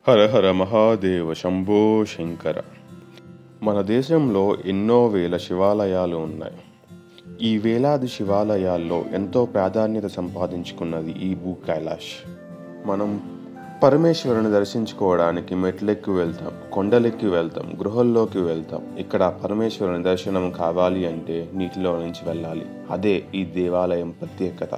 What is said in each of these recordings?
హర హర మహాదేవ శంభో శంకర మన దేశంలో ఎన్నో వేల శివాలయాలు ఉన్నాయి ఈ వేలాది శివాలయాల్లో ఎంతో ప్రాధాన్యత సంపాదించుకున్నది ఈ భూ కైలాష్ మనం పరమేశ్వరుని దర్శించుకోవడానికి మెట్లెక్కి వెళ్తాం కొండలెక్కి వెళ్తాం గృహల్లోకి వెళ్తాం ఇక్కడ పరమేశ్వరుని దర్శనం కావాలి అంటే నీటిలో నుంచి వెళ్ళాలి అదే ఈ దేవాలయం ప్రత్యేకత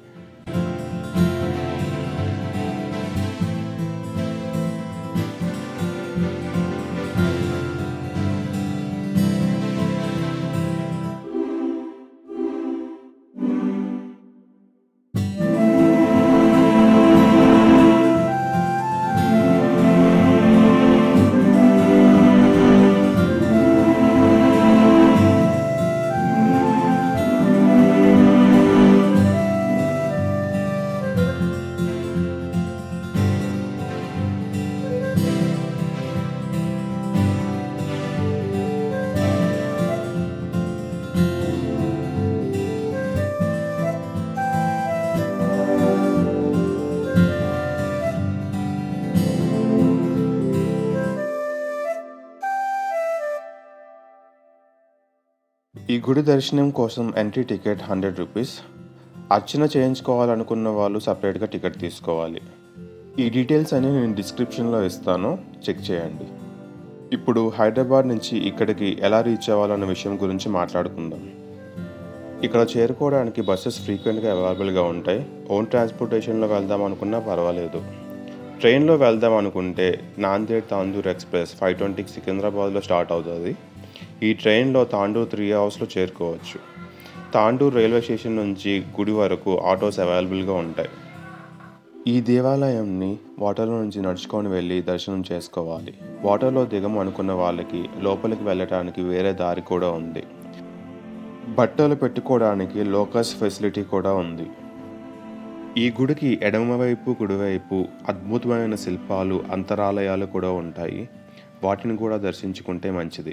ఈ గుడి దర్శనం కోసం ఎంట్రీ టికెట్ హండ్రెడ్ రూపీస్ అర్చన చేయించుకోవాలనుకున్న వాళ్ళు సపరేట్గా టికెట్ తీసుకోవాలి ఈ డీటెయిల్స్ అన్ని నేను డిస్క్రిప్షన్లో ఇస్తాను చెక్ చేయండి ఇప్పుడు హైదరాబాద్ నుంచి ఇక్కడికి ఎలా రీచ్ అవ్వాలన్న విషయం గురించి మాట్లాడుకుందాం ఇక్కడ చేరుకోవడానికి బస్సెస్ ఫ్రీక్వెంట్గా అవైలబుల్గా ఉంటాయి ఓన్ ట్రాన్స్పోర్టేషన్లో వెళ్దాం అనుకున్నా పర్వాలేదు ట్రైన్లో వెళ్దాం అనుకుంటే నాందేడ్ తాందూర్ ఎక్స్ప్రెస్ ఫైవ్ ట్వంటీకి సికింద్రాబాద్లో స్టార్ట్ అవుతుంది ఈ ట్రైన్లో తాండూర్ త్రీ అవర్స్లో చేరుకోవచ్చు తాండూర్ రైల్వే స్టేషన్ నుంచి గుడి వరకు ఆటోస్ అవైలబుల్గా ఉంటాయి ఈ దేవాలయంని వాటర్లో నుంచి నడుచుకొని వెళ్ళి దర్శనం చేసుకోవాలి వాటర్లో దిగం అనుకున్న వాళ్ళకి లోపలికి వెళ్ళటానికి వేరే దారి కూడా ఉంది బట్టలు పెట్టుకోవడానికి లోకస్ ఫెసిలిటీ కూడా ఉంది ఈ గుడికి ఎడమవైపు కుడివైపు అద్భుతమైన శిల్పాలు అంతరాలయాలు కూడా ఉంటాయి వాటిని కూడా దర్శించుకుంటే మంచిది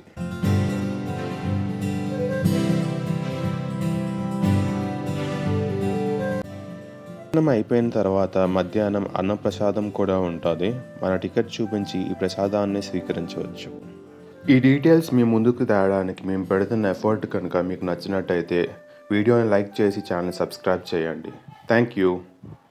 దర్శనం అయిపోయిన తర్వాత మధ్యాహ్నం అన్నప్రసాదం కూడా ఉంటుంది మన టికెట్ చూపించి ఈ ప్రసాదాన్ని స్వీకరించవచ్చు ఈ డీటెయిల్స్ మీ ముందుకు తేయడానికి మేము పెడుతున్న ఎఫర్ట్ కనుక మీకు నచ్చినట్టయితే వీడియోని లైక్ చేసి ఛానల్ సబ్స్క్రైబ్ చేయండి థ్యాంక్ యూ